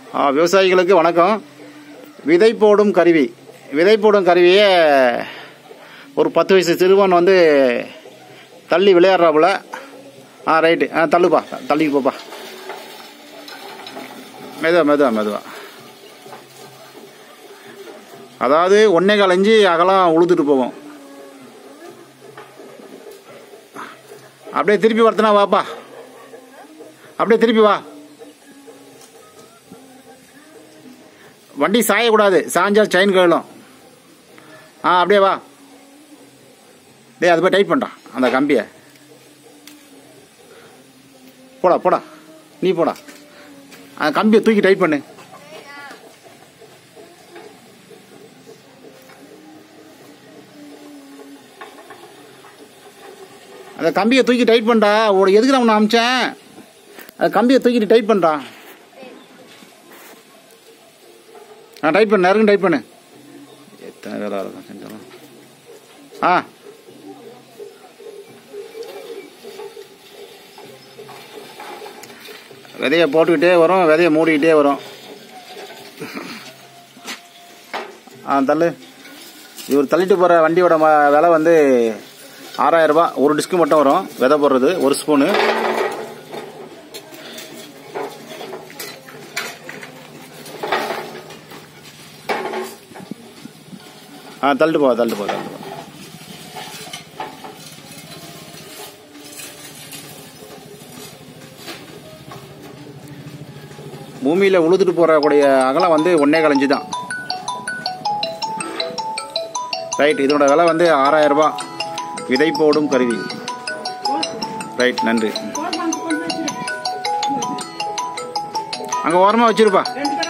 ஆ, விவசாயிகளுக்கு வணக்கம் விதை போடும் கருவி விதை போடும் கருவியை ஒரு பத்து வயசு சிறுவன் வந்து தள்ளி விளையாடுறாப்புல ஆ ரைட்டு ஆ தள்ளுப்பா தள்ளிக்கு போப்பா மெதுவா மெதுவா மெதுவா அதாவது ஒன்னே கால் இஞ்சி அகலம் உழுதுட்டு போகும் அப்படியே திருப்பி வரத்துனா வாப்பா அப்படியே திருப்பி வா வண்டி சாயக்கூடாது சாஞ்சா செயின் கழலும் ஆ அப்படியே வா டேய் அது போய் டைட் பண்ணுறான் அந்த கம்பியை போடா போடா நீ போடா அந்த கம்பியை தூக்கி டைட் பண்ணு அந்த கம்பியை தூக்கி டைட் பண்ணா உனக்கு எதுக்கு நான் உன்னை அமிச்சேன் அந்த கம்பியை தூக்கிட்டு டைட் பண்ணுறா ஆ டைப் பண்ணு நேரம் டைப் பண்ணு எத்தனை வேலை இருக்கும் செஞ்சாலும் ஆ விதையை போட்டுக்கிட்டே வரும் விதையை மூடிக்கிட்டே வரும் ஆ தள்ளு இவர் தள்ளிட்டு போகிற வண்டியோட ம விலை வந்து ஆறாயிரம் ரூபாய் ஒரு டிஸ்க்கு மட்டும் வரும் விதை போடுறது ஒரு ஸ்பூனு ஆ தள்ளிட்டு போ தள்ளிட்டு போ தள்ளிட்டு போ பூமியில் உழுதுட்டு போகக்கூடிய அகலம் வந்து ஒன்னே கலைஞ்சு தான் ரைட் இதோட விலை வந்து ஆறாயிரம் ரூபாய் விதை போடும் கருவி ரைட் நன்றி அங்கே ஓரமாக வச்சிருப்பா ரெண்டு கடை